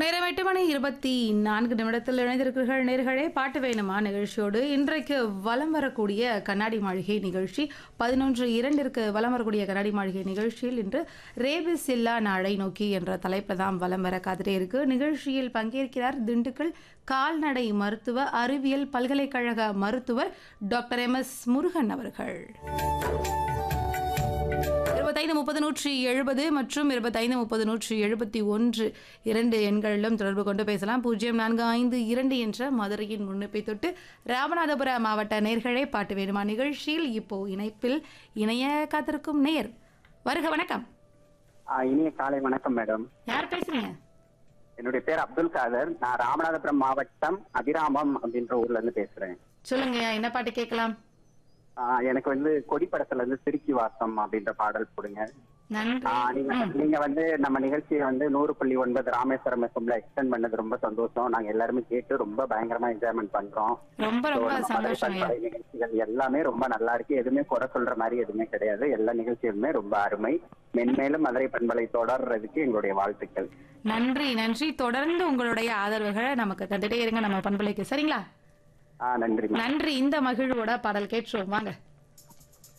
நேரம் எட்டு மணி இருபத்தி நான்கு நிமிடத்தில் இணைந்திருக்கிறீர்கள் நேர்களே பாட்டு வேணுமா நிகழ்ச்சியோடு இன்றைக்கு வலம் வரக்கூடிய கண்ணாடி மாளிகை நிகழ்ச்சி பதினொன்று இரண்டிற்கு வலம் வரக்கூடிய கண்ணாடி மாளிகை நிகழ்ச்சியில் இன்று ரேபிஸ் இல்லா நாளை நோக்கி என்ற தலைப்பில் தான் வலம் வர காத்திரே இருக்கு நிகழ்ச்சியில் பங்கேற்கிறார் திண்டுக்கல் கால்நடை மருத்துவ அறிவியல் பல்கலைக்கழக மருத்துவர் டாக்டர் எம் எஸ் முருகன் அவர்கள் இருபத்தைந்து முப்பது நூற்றி எழுபது மற்றும் இருபத்தைந்து முப்பது நூற்றி எழுபத்தி ஒன்று இரண்டு எண்களிலும் தொடர்பு கொண்டு பேசலாம் பூஜ்ஜியம் நான்கு ஐந்து இரண்டு என்ற மதுரையின் முன்னிப்பை தொட்டு ராமநாதபுர மாவட்ட நேர்களே பாட்டு வேணுமா நிகழ்ச்சியில் இப்போ இணைப்பில் இணைய காத்திருக்கும் நேர் வருக வணக்கம் ஆ, இனிய காலை வணக்கம் மேடம் யார் பேசுறீங்க என்னுடைய பேர் அப்துல் காதர் நான் ராமநாதபுரம் மாவட்டம் அபிராமம் அப்படின்ற ஊர்ல இருந்து பேசுறேன் சொல்லுங்க என்ன பாட்டு கேட்கலாம் ஆ, எனக்கு வந்து கொடி படத்துல இருந்து சிறுக்கி வாசம் அப்படின்ற பாடல் போடுங்க நன்றி ஆ, நீங்க நீங்க வந்து நம்ம நிகழ்ச்சியை வந்து நூறு புள்ளி ஒன்பது ராமேஸ்வரம் எஃப்எம்ல எக்ஸ்டெண்ட் பண்ணது ரொம்ப சந்தோஷம் நாங்க எல்லாருமே கேட்டு ரொம்ப பயங்கரமா என்ஜாய்மெண்ட் பண்றோம் ரொம்ப So, ரொம்ப நம்ம மதுரை சந்தோஷம் ஐயா பண்பலை நிகழ்ச்சிகள் எல்லாமே ரொம்ப நல்லா இருக்கு எதுவுமே குறை சொல்ற மாதிரி எதுவுமே கிடையாது எல்லா நிகழ்ச்சிகளுமே ரொம்ப அருமை மென்மேலும் மதுரை பண்பலை தொடர்றதுக்கு எங்களுடைய வாழ்த்துக்கள் நன்றி நன்றி தொடர்ந்து உங்களுடைய ஆதரவுகளை நமக்கு தந்துட்டே இருங்க நம்ம பண்பலைக்கு சரிங்களா ஆ நன்றி மேம். நன்றி இந்த மகிழ்வோட பாடல் கேட்டுருவோம் வாங்க